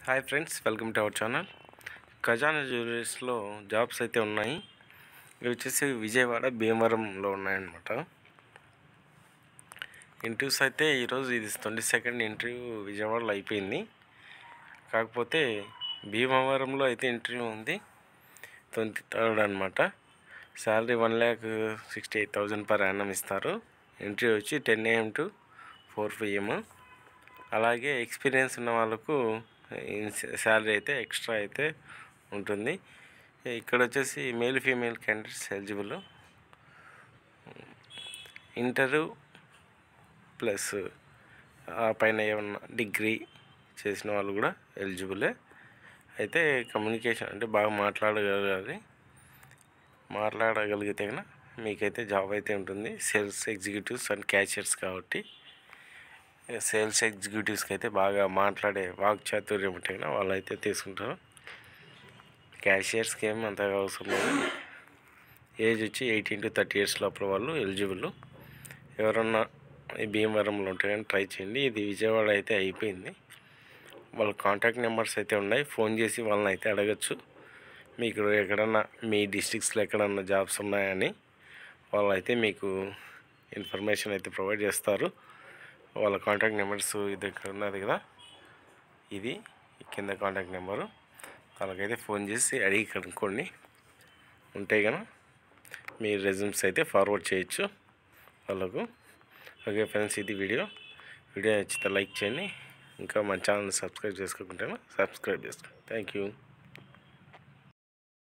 hi friends welcome to our channel Khazana జ్యువెలరీస్లో jobs అయితే ఉన్నాయి ఇవి వచ్చేసి విజయవాడ భీమవరంలో ఉన్నాయన్నమాట ఇంటర్వ్యూస్ అయితే ఈరోజు ఇది ట్వంటీ సెకండ్ ఇంటర్వ్యూ విజయవాడలో అయిపోయింది కాకపోతే భీమవరంలో అయితే ఇంటర్వ్యూ ఉంది ట్వంటీ థర్డ్ అనమాట salary one lakh sixty eight thousand per annum ఇస్తారు ఇంటర్వ్యూ వచ్చి ten AM to four PM అలాగే ఎక్స్పీరియన్స్ ఉన్న వాళ్ళకు శాలరీ అయితే ఎక్స్ట్రా అయితే ఉంటుంది ఇక్కడ వచ్చేసి male female candidates eligible inter plus ఆ పైన ఏమన్నా డిగ్రీ చేసిన వాళ్ళు కూడా ఎలిజిబులే అయితే కమ్యూనికేషన్ అంటే బాగా మాట్లాడగలగాలి మాట్లాడగలిగితే కనుక మీకైతే జాబ్ అయితే ఉంటుంది సేల్స్ ఎగ్జిక్యూటివ్స్ అండ్ క్యాషియర్స్ కాబట్టి సేల్స్ ఎగ్జిక్యూటివ్స్కి అయితే బాగా మాట్లాడే వాక్చాతుర్యం ఉంటే కనుక వాళ్ళు అయితే తీసుకుంటారు క్యాషియర్స్కి ఏమి అంతగా అవసరం లేదు ఏజ్ వచ్చి ఎయిటీన్ టు థర్టీ ఇయర్స్ లోపల వాళ్ళు ఎలిజిబుల్ ఎవరన్నా ఈ భీమవరంలో ఉంటే కానీ ట్రై చేయండి ఇది విజయవాడ అయితే అయిపోయింది వాళ్ళ కాంటాక్ట్ నెంబర్స్ అయితే ఉన్నాయి ఫోన్ చేసి వాళ్ళని అయితే అడగచ్చు మీకు ఎక్కడన్నా మీ డిస్ట్రిక్ట్స్లో ఎక్కడన్నా జాబ్స్ ఉన్నాయని వాళ్ళు అయితే మీకు ఇన్ఫర్మేషన్ అయితే ప్రొవైడ్ చేస్తారు వాళ్ళ కాంటాక్ట్ నెంబర్స్ ఇది ఇక్కడ ఉన్నది కదా ఇది కింద కాంటాక్ట్ నెంబరు వాళ్ళకైతే ఫోన్ చేసి అడిగి కనుక్కోండి ఉంటే కనుక మీ రెజ్యూమ్స్ అయితే ఫార్వర్డ్ చేయొచ్చు వాళ్ళకు ఓకే ఫ్రెండ్స్ ఇది వీడియో వీడియో నచ్చితే లైక్ చేయండి ఇంకా మన ఛానల్ సబ్స్క్రైబ్ చేసుకోకుంటే సబ్స్క్రైబ్ చేసుకోండి థ్యాంక్ యూ